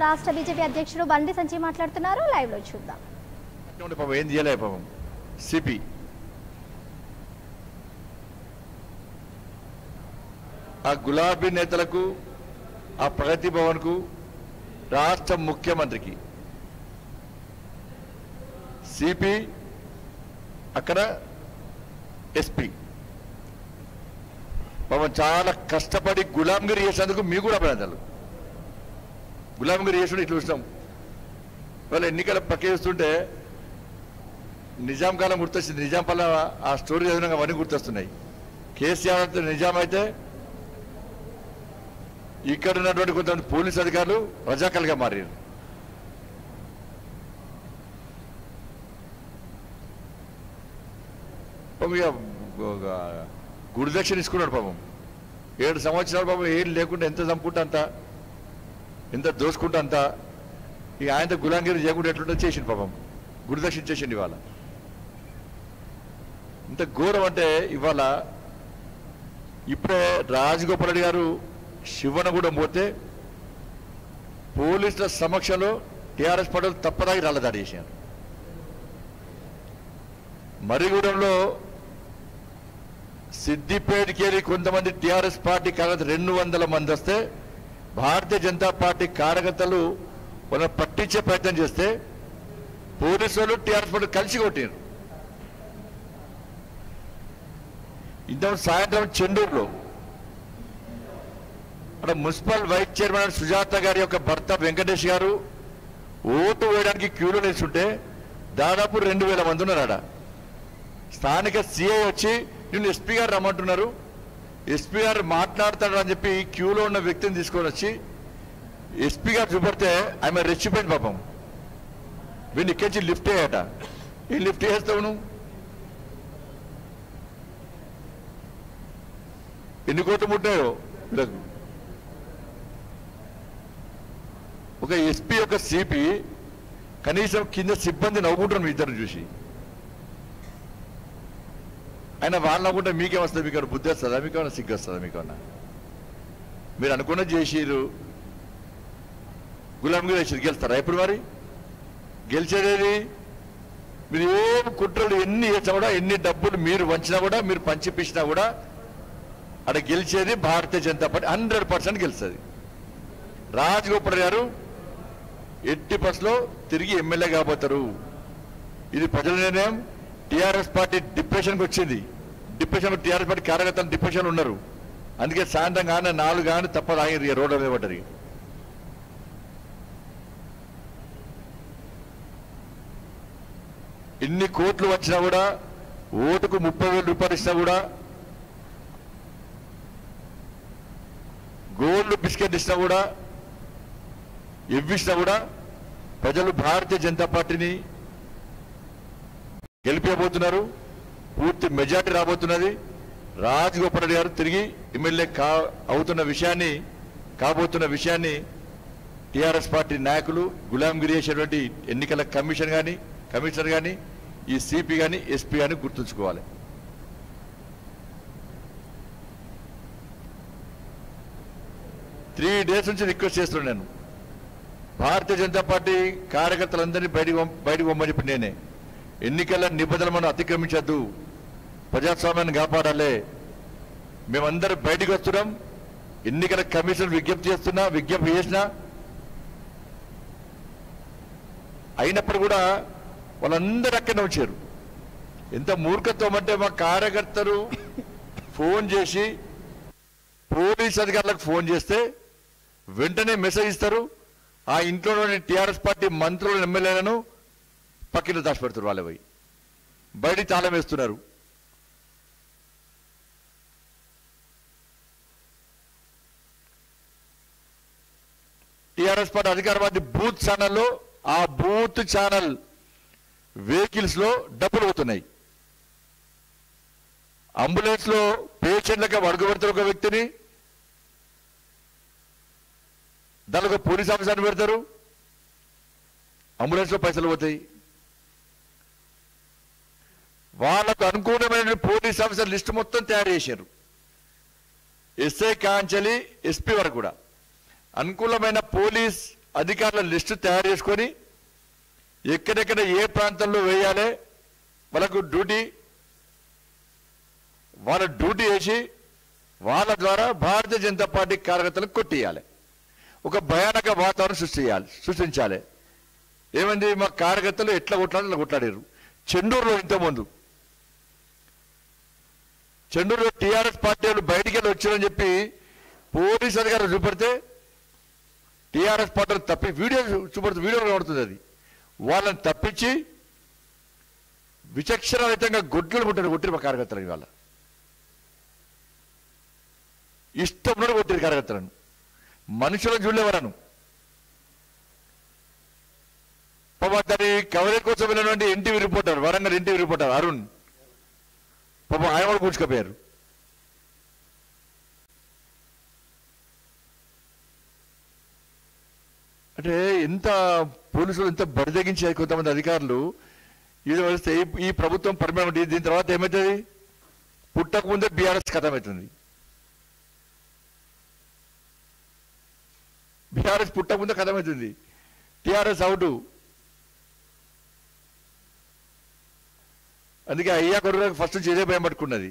రాష్ట్ర బీజేపీ అధ్యక్షుడు బండి సంజయ్ మాట్లాడుతున్నారు లైవ్ లో చూద్దాం ఉండే పాపం ఏం చేయలే పాపం సిపి ఆ గులాబీ నేతలకు ఆ ప్రగతి భవన్కు రాష్ట్ర ముఖ్యమంత్రికి సిపి అక్కడ ఎస్పీ పాపం చాలా కష్టపడి గులాంగిరి చేసేందుకు మీకు కూడా అభినందనలు గులాంగిరి చేసుడు ఇట్లా చూసినాం వాళ్ళ ఎన్నికల ప్రక్రియ చూస్తుంటే నిజాం కాలం గుర్తొచ్చింది నిజాం పాలన ఆ స్టోరీ చదివినాక అవన్నీ గుర్తొస్తున్నాయి కేసీఆర్ అయితే నిజాం అయితే ఇక్కడ ఉన్నటువంటి కొంతమంది పోలీస్ అధికారులు రజాకల్గా మారారు పాపం ఇక ఒక గురుదక్షిణ తీసుకున్నాడు పాపం ఏడు సంవత్సరాలు పాపం ఏం లేకుండా ఎంత చంపుకుంటా అంత ఎంత దోసుకుంటా అంత ఇక ఆయనతో గులాంగిరి చేయకుండా ఎట్లుంటే చేసిండు పాపం గురుదక్షిణ చేసిండు ఇవాళ ఇంత ఘోరం అంటే ఇవాళ ఇప్పుడే రాజగోపాల్ రెడ్డి గారు శివనగూడెం పోతే పోలీసుల సమక్షంలో టీఆర్ఎస్ పడవలు తప్పదాగి రాళ్ళదాడి చేశారు మరిగూడెంలో సిద్దిపేటకి వెళ్ళి కొంతమంది టీఆర్ఎస్ పార్టీ కార్యకర్తలు రెండు వందల మంది వస్తే భారతీయ జనతా పార్టీ కార్యకర్తలు వాళ్ళని పట్టించే ప్రయత్నం చేస్తే పోలీసు వాళ్ళు టీఆర్ఎస్ పార్టీ కలిసి కొట్టారు ఇంత సాయంత్రం చెండూరులో అక్కడ మున్సిపల్ వైస్ చైర్మన్ సుజాత గారి యొక్క భర్త వెంకటేష్ గారు ఓటు వేయడానికి క్యూలో నిల్చుంటే దాదాపు రెండు వేల మంది ఉన్నారు ఆడ స్థానిక సిఐ వచ్చి నిన్ను ఎస్పీ గారు రమ్మంటున్నారు ఎస్పీ గారు మాట్లాడతాడు అని చెప్పి క్యూలో ఉన్న వ్యక్తిని తీసుకొని వచ్చి ఎస్పీ గారు చూపడితే ఆమె రెచ్చిపోయింది పాపం వీడిని ఇక్కడి నుంచి లిఫ్ట్ అయ్యాట ఏం లిఫ్ట్ చేస్తావు నువ్వు ఎన్ని కోట్లు ముట్టాయో వీళ్ళకు ఒక ఎస్పీ ఒక సిపి కనీసం కింద సిబ్బంది నవ్వుకుంటారు ఇద్దరు చూసి ఆయన వాళ్ళు నవ్వుకుంటే మీకేం వస్తుంది మీకు ఏమైనా బుద్ధి వస్తుందా మీకు ఏమైనా సిగ్గు వస్తుందా మీకు ఏమన్నా మీరు అనుకున్న చేసిరు గులాం మీద వేసి గెలుస్తారా ఎప్పుడు మరి గెలిచేదేది మీరు ఏం కుట్రలు ఎన్ని చేసినా కూడా ఎన్ని డబ్బులు మీరు వంచినా కూడా మీరు పంచిపించినా కూడా అక్కడ గెలిచేది Bharatiya Janata Party hundred percent గెలుస్తుంది రాజగోపాల్ గారు ఎట్టి బస్సులో తిరిగి ఎమ్మెల్యే కాబోతారు ఇది ప్రజల నిర్ణయం టీఆర్ఎస్ పార్టీ డిప్రెషన్కి వచ్చింది డిప్రెషన్ టీఆర్ఎస్ పార్టీ కార్యకర్తలు డిప్రెషన్ ఉన్నారు అందుకే సాయంత్రం కానీ నాలుగు కానీ తప్ప ఆగిరు రోడ్డు మీద పడ్డరు ఇన్ని కోట్లు వచ్చినా కూడా ఓటుకు ముప్పై వేల రూపాయలు ఇచ్చినా కూడా గోల్డ్ బిస్కెట్ ఇచ్చినా కూడా ఇవ్విచ్చినా కూడా ప్రజలు భారతీయ జనతా పార్టీని గెలిపించబోతున్నారు పూర్తి మెజార్టీ రాబోతున్నది రాజగోపాల్ రెడ్డి గారు తిరిగి ఎమ్మెల్యే కా అవుతున్న విషయాన్ని కాబోతున్న విషయాన్ని టిఆర్ఎస్ పార్టీ నాయకులు గులాంగిరి చేసేటువంటి ఎన్నికల కమిషన్ కానీ కమిషనర్ కానీ ఈ సిపి కానీ ఎస్పీ కానీ గుర్తుంచుకోవాలి త్రీ డేస్ నుంచి రిక్వెస్ట్ చేస్తున్నాను నేను భారతీయ జనతా పార్టీ కార్యకర్తలందరినీ బయటికి పంప- బయటికి పొమ్మని చెప్పి నేనే ఎన్నికల నిబంధనలు మనం అతిక్రమించద్దు ప్రజాస్వామ్యాన్ని కాపాడాలి మేమందరం బయటికి వస్తున్నాం ఎన్నికల కమిషన్ విజ్ఞప్తి చేస్తున్నా విజ్ఞప్తి చేసినా అయినప్పుడు కూడా వాళ్ళందరూ అక్కడనే వచ్చారు ఎంత మూర్ఖత్వం అంటే మా కార్యకర్తలు ఫోన్ చేసి పోలీస్ అధికారులకు ఫోన్ చేస్తే వెంటనే మెసేజ్ ఇస్తారు ఆ ఇంట్లోని టీఆర్ఎస్ పార్టీ మంత్రులు ఎమ్మెల్యేలను పక్కన దాచిపెడుతున్నారు వాళ్ళ పోయి బయటికి తాళం వేస్తున్నారు టిఆర్ఎస్ పార్టీ అధికార పార్టీ బూత్ ఛానల్లో ఆ బూత్ ఛానల్ వెహికల్స్ లో డబ్బులు పోతున్నాయి అంబులెన్స్ లో పేషెంట్లకు అడుగుపెడతారు ఒక వ్యక్తిని దానిలో ఒక పోలీస్ ఆఫీసర్ని పెడతారు అంబులెన్స్ లో పైసలు పోతాయి వాళ్ళకు అనుకూలమైన పోలీస్ ఆఫీసర్ లిస్ట్ మొత్తం తయారు చేశారు ఎస్ఐ కాంచలి ఎస్పీ వరకు కూడా అనుకూలమైన పోలీస్ అధికారుల లిస్టు తయారు చేసుకొని ఎక్కడెక్కడ ఏ ప్రాంతంలో వేయాలి వాళ్ళకు డ్యూటీ వాళ్ళ డ్యూటీ వేసి వాళ్ళ ద్వారా భారతీయ జనతా పార్టీ కార్యకర్తలకు కొట్టియాలి ఒక భయానక వాతావరణం సృష్టించాలి సృష్టించాలి ఏమంది మా కార్యకర్తలు ఎట్లా కొట్లాడారు అట్లా కొట్లాడారు చెండూరులో ఇంతకుముందు చెండూరులో టీఆర్ఎస్ పార్టీ వాళ్ళు బయటికి వెళ్ళి వచ్చారని చెప్పి పోలీస్ అధికారులు చూపెడితే టీఆర్ఎస్ పార్టీ వాళ్ళు తప్పి వీడియో చూపెడుతుంది వీడియో కనబడుతుంది అది వాళ్ళని తప్పించి విచక్షణరహితంగా గొడ్లు కొట్టారు కొట్టిరు మా కార్యకర్తలు ఇవాళ ఇష్టం ఉన్నట్టు కొట్టిరు కార్యకర్తలను మనుషులను చూడలేవరను పాప దాని కవరేజ్ కోసం వెళ్ళినటువంటి NTV reporter Warangal NTV reporter Arun పాప ఆయన కూడా కూర్చుకపోయారు అంటే ఎంత పోలీసులు ఎంత బరిదగించారు కొంతమంది అధికారులు ఇది వస్తే ఈ- ఈ ప్రభుత్వం పర్మనెంట్ దీని తర్వాత ఏమవుతుంది పుట్టక ముందే బీఆర్ఎస్ అవుతుంది బీఆర్ఎస్ పుట్టక ముందే అవుతుంది టీఆర్ఎస్ అవుట్ అందుకే అయ్యా కొడుకు ఫస్ట్ నుంచి ఇదే భయం పట్టుకున్నది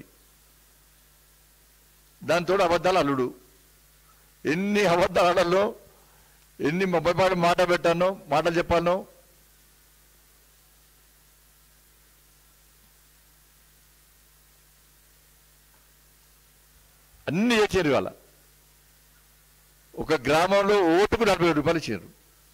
దాంతో అబద్ధాలు అల్లుడు ఎన్ని అబద్ధాలలో ఎన్ని మొబైల్ మాట పెట్టానో మాటలు చెప్పానో అన్ని చేశారు ఇవాళ ఒక గ్రామంలో ఓటుకు నలభై ఏడు రూపాయలు ఇచ్చారు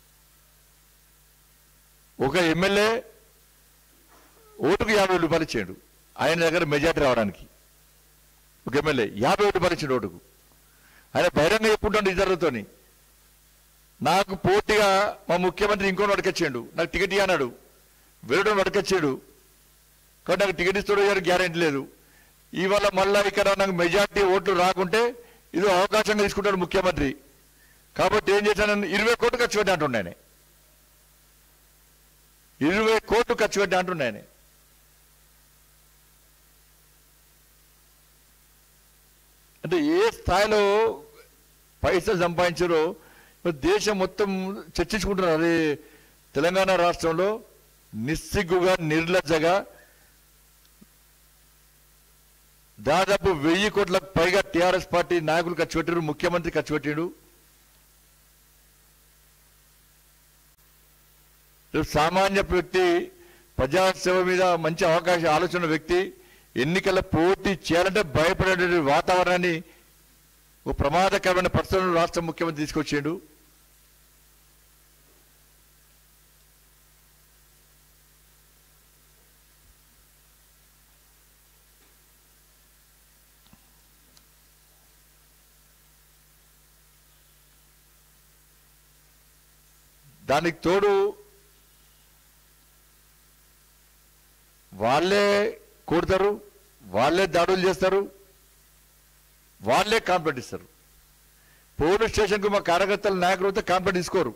ఒక ఎమ్మెల్యే ఓటుకు యాభై రూపాయలు ఇచ్చాడు ఆయన దగ్గర మెజార్టీ రావడానికి ఒక ఎమ్మెల్యే యాభై రూపాయలు ఇచ్చాడు ఓటుకు ఆయన బహిరంగ చెప్పుకుంటాడు ఇతరులతోని నాకు పోటీగా మా ముఖ్యమంత్రి ఇంకోటి వడకొచ్చాడు నాకు టికెట్ ఇయ్య అన్నాడు వేరే వడకొచ్చాడు కాబట్టి నాకు టికెట్ ఇస్తాడు గారు గ్యారెంటీ లేదు ఇవాళ మళ్ళా ఇక్కడ నాకు మెజార్టీ ఓట్లు రాకుంటే ఇది అవకాశంగా తీసుకుంటాడు ముఖ్యమంత్రి కాబట్టి ఏం చేశాను ఇరవై కోట్లు ఖర్చు పెట్టి అంటున్నాను ఇరవై కోట్లు ఖర్చు పెట్టి అంటున్నాను అంటే ఏ స్థాయిలో పైసలు సంపాదించారో మరి దేశం మొత్తం చర్చించుకుంటున్నారు అదే తెలంగాణ రాష్ట్రంలో నిస్సిగ్గుగా నిర్లజ్జగా దాదాపు వెయ్యి కోట్లకు పైగా టీఆర్ఎస్ పార్టీ నాయకులు ఖర్చు పెట్టారు ముఖ్యమంత్రి ఖర్చు పెట్టాడు రేపు సామాన్య వ్యక్తి ప్రజాసేవ మీద మంచి అవకాశం ఆలోచన ఉన్న వ్యక్తి ఎన్నికల పోటీ చేయాలంటే భయపడే వాతావరణాన్ని ఒక ప్రమాదకరమైన పరిస్థితులను రాష్ట్ర ముఖ్యమంత్రి తీసుకొచ్చాడు దానికి తోడు వాళ్ళే కూడతారు వాళ్ళే దాడులు చేస్తారు వాళ్ళే కాంప్లైంట్ ఇస్తారు పోలీస్ స్టేషన్కు మా కార్యకర్తల నాయకులు అయితే కాంప్లైంట్ తీసుకోరు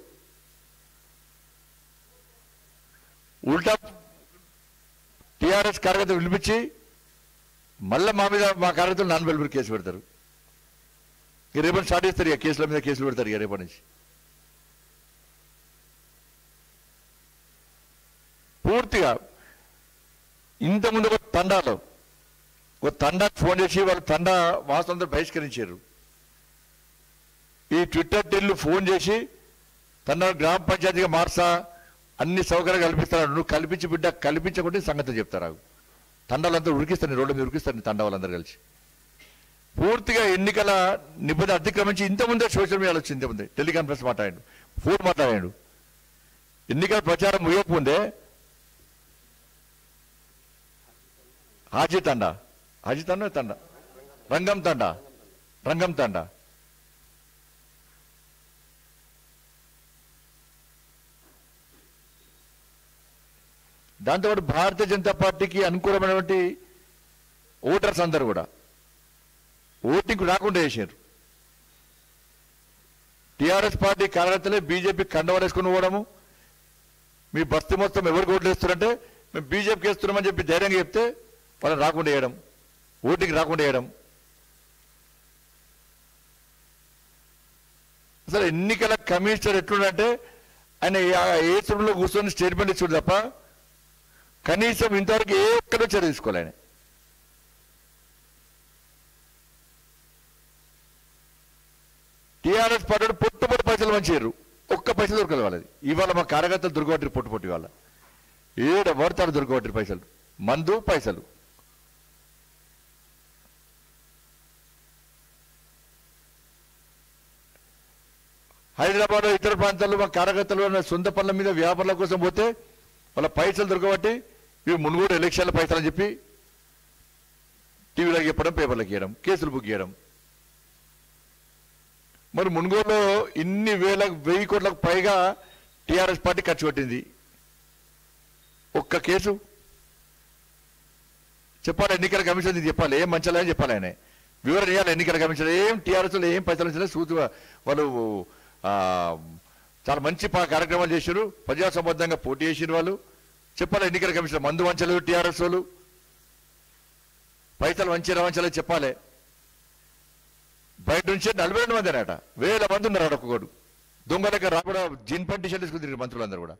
ఉల్టా టీఆర్ఎస్ కార్యకర్తలు పిలిపించి మళ్ళీ మా మీద మా కార్యకర్తలు నాన్ వెలుపురు కేసు పెడతారు ఇక రేపటి స్టార్ట్ చేస్తారు ఇక కేసుల మీద కేసులు పెడతారు ఇక రేపటి నుంచి పూర్తిగా ఇంతకుముందు ఒక తండాలో ఒక తండాకు ఫోన్ చేసి వాళ్ళ తండా వాస్తవంతో బహిష్కరించారు ఈ ట్విట్టర్ టిల్లు ఫోన్ చేసి తన గ్రామ పంచాయతీగా మార్చా అన్ని సౌకర్యాలు కల్పిస్తాను నువ్వు కల్పించి బిడ్డ కల్పించకుంటే సంగతి చెప్తారు తండాలంతా ఉరికిస్తాను రోడ్డు మీద ఉరికిస్తాను తండా వాళ్ళందరూ కలిసి పూర్తిగా ఎన్నికల నిబంధన అతిక్రమించి ఇంతకుముందే సోషల్ మీడియాలో వచ్చింది ఇంతకుముందే టెలికాన్ఫరెన్స్ మాట్లాడాడు ఫోన్ మాట్లాడాడు ఎన్నికల ప్రచారం ముయ్యకముందే హాజీ తండా హాజీ తండా తండా రంగం తండా రంగం తండా దాంతోపాటు భారతీయ జనతా పార్టీకి అనుకూలమైనటువంటి ఓటర్స్ అందరు కూడా ఓటింగ్ రాకుండా చేశారు టిఆర్ఎస్ పార్టీ కార్యకర్తలే బీజేపీ కండవరేసుకుని పోవడము మీ బస్తీ మొత్తం ఎవరికి ఓట్లు వేస్తారంటే మేము బీజేపీకి వేస్తున్నామని చెప్పి ధైర్యంగా చెప్తే వాళ్ళని రాకుండా వేయడం ఓటింగ్ రాకుండా వేయడం అసలు ఎన్నికల కమిషనర్ ఎట్లుండంటే ఆయన ఏ- ఏ సభలో కూర్చొని స్టేట్మెంట్ ఇచ్చాడు తప్ప కనీసం ఇంతవరకు ఏ ఒక్కడో చర్య తీసుకోవాలి ఆయన టీఆర్ఎస్ పడ్డాడు పొట్టు పొట్టు పైసలు మంచిర్రు ఒక్క పైసలు దొరకదు వాళ్ళది ఇవాళ మా కార్యకర్తలు దొరకబట్టి పొట్టు పొట్టి వాళ్ళ ఏడ పడతాడు దొరకబట్టి పైసలు మందు పైసలు హైదరాబాద్ ఇతర ప్రాంతాల్లో మా కార్యకర్తలు ఉన్న సొంత పనుల మీద వ్యాపారాల కోసం పోతే వాళ్ళ పైసలు దొరకబట్టి ఇవి మునుగోడు ఎలక్షన్ల పైసలు అని చెప్పి టీవీలోకి చెప్పడం పేపర్లకు ఇవ్వడం కేసులు బుక్ చేయడం మరి మునుగోడులో ఇన్ని వేల వెయ్యి కోట్లకు పైగా టీఆర్ఎస్ పార్టీ ఖర్చు పెట్టింది ఒక్క కేసు చెప్పాలి ఎన్నికల కమిషన్ ఇది చెప్పాలి ఏం మంచిగా అని చెప్పాలి ఆయన వివరణ ఇవ్వాలి ఎన్నికల కమిషన్ ఏం టీఆర్ఎస్ ఏం పైసలు వచ్చినా సూతు వాళ్ళు ఆ, చాలా మంచి పా- కార్యక్రమాలు చేశారు ప్రజాసంబద్ధంగా పోటీ చేసిన వాళ్ళు చెప్పాలి ఎన్నికల కమిషన్ మందు వంచలేదు టీఆర్ఎస్ వాళ్ళు పైసలు వంచి వంచలేదు చెప్పాలి బయట నుంచి నలభై రెండు మంది అన్నట వేల మంది ఉన్నారు ఆడ ఒక్కొక్కడు దొంగ దగ్గర రాకుండా జిన్ పంటి షర్ట్ వేసుకుని తిరిగారు మంత్రులందరూ కూడా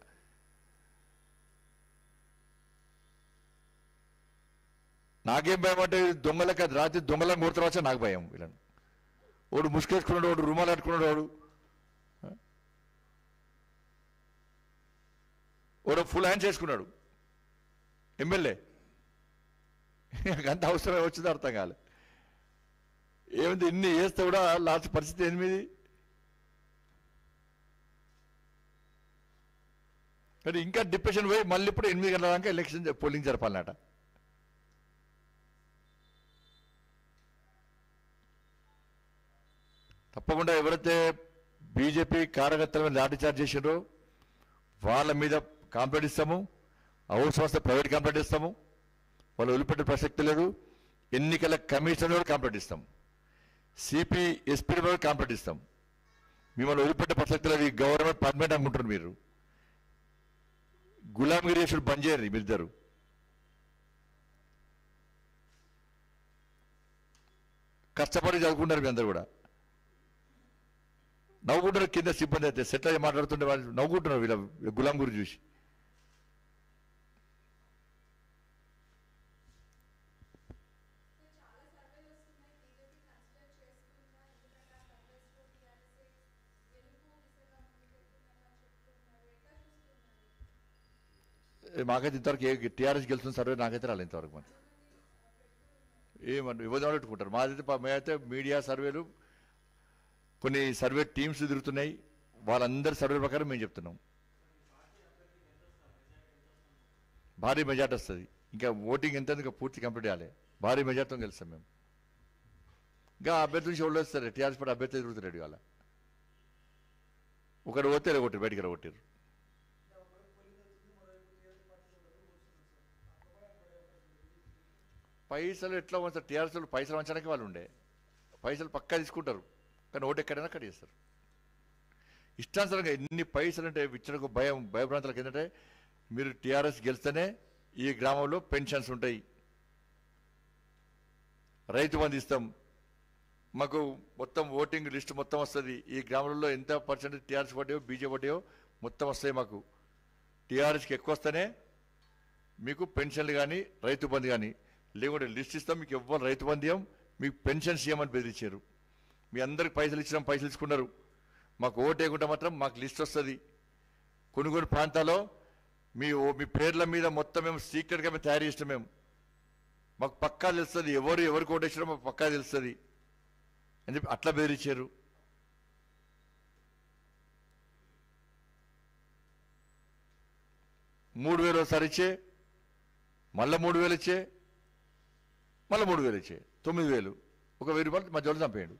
నాకేం భయం అంటే దొంగలకి అది రాత్రి దొంగలను కొడుతున్నా నాకు భయం వీళ్ళని వాడు ముసుకేసుకున్నాడు వాడు రుమాలు కట్టుకున్నాడు వాడు వాడు ఫుల్ హ్యాండ్స్ వేసుకున్నాడు ఎమ్మెల్యే అంత అవసరమే వచ్చిందో అర్థం కాలే ఏమిటి ఇన్ని వేస్తే కూడా లాస్ట్ పరిస్థితి ఎనిమిది కానీ ఇంకా డిప్రెషన్ పోయి మళ్ళీ ఇప్పుడు ఎనిమిది గంటల దాకా ఎలక్షన్ పోలింగ్ జరపాలన్నట తప్పకుండా ఎవరైతే బీజేపీ కార్యకర్తల మీద లాఠీ చార్జ్ చేసారో వాళ్ళ మీద కాంప్లైంట్ ఇస్తాము హౌస్ సంస్థ ప్రైవేట్ కాంప్లైంట్ ఇస్తాము వాళ్ళు వదిలిపెట్టే ప్రసక్తి లేదు ఎన్నికల కమిషన్ కూడా కాంప్లైంట్ ఇస్తాం సిపి ఎస్పీ కూడా కాంప్లైంట్ ఇస్తాం మిమ్మల్ని వదిలిపెట్టే ప్రసక్తి లేదు ఈ గవర్నమెంట్ పర్మనెంట్ అనుకుంటారు మీరు గులాంగిరి చేసుడు బంద్ చేయరు మీరిద్దరు కష్టపడి చదువుకుంటారు మీ అందరు కూడా నవ్వుకుంటారు కింద సిబ్బంది అయితే సెట్ అయ్యి మాట్లాడుతుంటే వాళ్ళు నవ్వుకుంటున్నారు వీళ్ళ గులాం గురి చూసి ఏ, మాకైతే ఇంతవరకు ఏ టీఆర్ఎస్ గెలుస్తున్న సర్వే నాకైతే రాలేదు ఇంతవరకు మరి ఏమన్నా ఇవ్వదాం పెట్టుకుంటారు మాదైతే ప- మేమైతే మీడియా సర్వేలు కొన్ని సర్వే టీమ్స్ తిరుగుతున్నాయి వాళ్ళందరి సర్వే ప్రకారం మేము చెప్తున్నాం భారీ మెజార్టీ వస్తుంది ఇంకా ఓటింగ్ ఎంత ఇంకా పూర్తి కంప్లీట్ చేయాలి భారీ మెజార్టీతో గెలుస్తాం మేము ఇంకా అభ్యర్థి నుంచి వాళ్ళు వస్తారు టీఆర్ఎస్ పార్టీ అభ్యర్థి తిరుగుతున్నాడు ఇవాళ ఒకటి పోతే కొట్టారు బయటికి కొట్టారు పైసలు ఎట్లా వంచారు టీఆర్ఎస్ వాళ్ళు పైసలు వంచడానికి వాళ్ళు ఉండే పైసలు పక్కా తీసుకుంటారు కానీ ఓటు ఎక్కడైనా అక్కడ చేస్తారు ఇష్టానుసారంగా ఎన్ని పైసలు అంటే విచ్చరకు భయం భయభ్రాంతులకు ఏంటంటే మీరు టీఆర్ఎస్ గెలిస్తేనే ఈ గ్రామంలో పెన్షన్స్ ఉంటాయి రైతు బంధు ఇస్తాం మాకు మొత్తం ఓటింగ్ లిస్ట్ మొత్తం వస్తుంది ఈ గ్రామంలో ఎంత పర్సెంట్ టీఆర్ఎస్ పడ్డాయో బీజేపీ పడ్డాయో మొత్తం వస్తాయి మాకు టీఆర్ఎస్కి ఎక్కువ వస్తేనే మీకు పెన్షన్లు కానీ రైతు బంధు కానీ లేకుంటే లిస్ట్ ఇస్తాం మీకు ఎవ్వరు రైతు బంధు ఇవ్వం మీకు పెన్షన్స్ ఇవ్వమని బెదిరించారు మీ అందరికి పైసలు ఇచ్చినాం పైసలు ఇచ్చుకున్నారు మాకు ఓటు వేయకుంటే మాత్రం మాకు లిస్ట్ వస్తుంది కొన్ని కొన్ని ప్రాంతాల్లో మీ ఓ- మీ పేర్ల మీద మొత్తం మేము సీక్రెట్గా మేము తయారు చేసినాం మేము మాకు పక్కా తెలుస్తుంది ఎవరు ఎవరికి ఓటు వేసినా మాకు పక్కా తెలుస్తుంది అని చెప్పి అట్లా బెదిరించారు మూడు వేలు ఒకసారి ఇచ్చే మళ్ళీ మూడు వేలు ఇచ్చే మళ్ళీ మూడు వేలు ఇచ్చే తొమ్మిది వేలు ఒక వెయ్యి రూపాయలు మధ్యలో చంపేయండు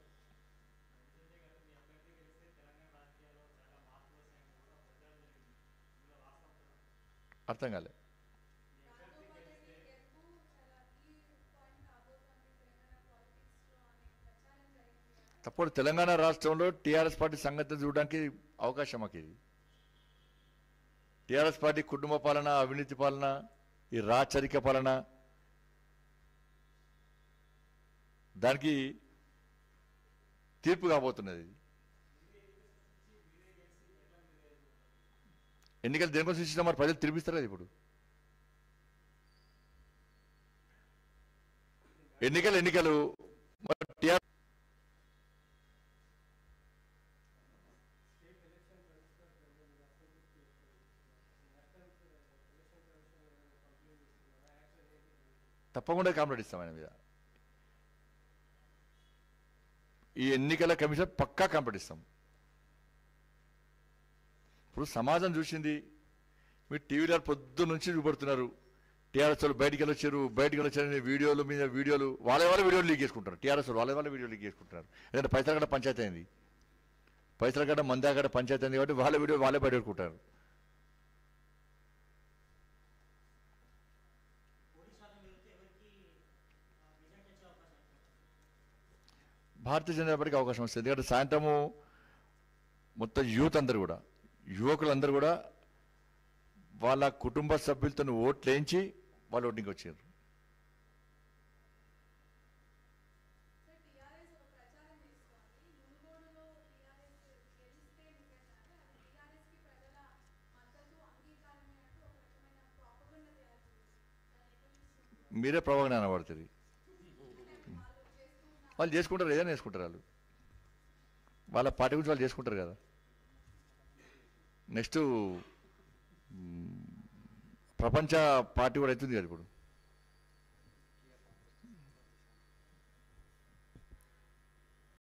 అర్థం కాలే తప్పుడు తెలంగాణ రాష్ట్రంలో టీఆర్ఎస్ పార్టీ సంగతి చూడడానికి అవకాశం మాకు ఇది టీఆర్ఎస్ పార్టీ కుటుంబ పాలన అవినీతి పాలన ఈ రాచరిక పాలన దానికి తీర్పు కాబోతున్నది ఎన్నికలు దేనికోసం ఇచ్చినా మరి ప్రజలు తిరిపిస్తారు కదా ఇప్పుడు ఎన్నికలు ఎన్నికలు మరి టిఆర్ తప్పకుండా కాంప్లైంట్ ఇస్తాం ఆయన మీద ఈ ఎన్నికల కమిషన్ పక్కా కాంప్లైంట్ ఇస్తాం ఇప్పుడు సమాజం చూసింది మీరు టీవీలో పొద్దు నుంచి చూపెడుతున్నారు టీఆర్ఎస్ వాళ్ళు బయటికి వెళ్ళొచ్చారు బయటికి వెళ్ళొచ్చారని వీడియోలు మీద వీడియోలు వాళ్ళ వాళ్ళ వీడియోలు లీక్ చేసుకుంటారు టీఆర్ఎస్ వాళ్ళు వాళ్ళ వాళ్ళ వీడియోలు లీక్ చేసుకుంటున్నారు ఎందుకంటే పైసల గడ్డ పంచాయతీ అయింది పైసల గడ్డ మందా గడ్డ పంచాయతీ అయింది కాబట్టి వాళ్ళ వీడియో వాళ్ళే బయట పెట్టుకుంటారు పోటీ శాతం పెరిగితే ఎవరికి ఆ, రిజల్ట్ వచ్చే అవకాశం ఉంటుంది భారతీయ జనతా పార్టీకి అవకాశం వస్తుంది ఎందుకంటే సాయంత్రము మొత్తం యూత్ అందరు కూడా యువకులందరూ కూడా వాళ్ళ కుటుంబ సభ్యులతో ఓట్లు వేయించి వాళ్ళు ఓటింగ్కి వచ్చారు సార్ టీఆర్ఎస్ ఒక ప్రచారం చేస్తోంది మునుగోడులో టీఆర్ఎస్ గెలిస్తే నిజంగానే అది టీఆర్ఎస్ కి ప్రజల మద్దతు అంగీకారమే అంటూ ఒక రకమైన ప్రాపగండ తయారు చేస్తుంది దాన్ని ఎట్లా చూస్తున్నారు మీరే ప్రభావం అనబడుతుంది వాళ్ళు చేసుకుంటారు ఏదైనా చేసుకుంటారు వాళ్ళు వాళ్ళ పార్టీ గురించి వాళ్ళు చేసుకుంటారు కదా నెక్స్ట్ మ్, ప్రపంచ పార్టీ కూడా అవుతుంది కదా ఇప్పుడు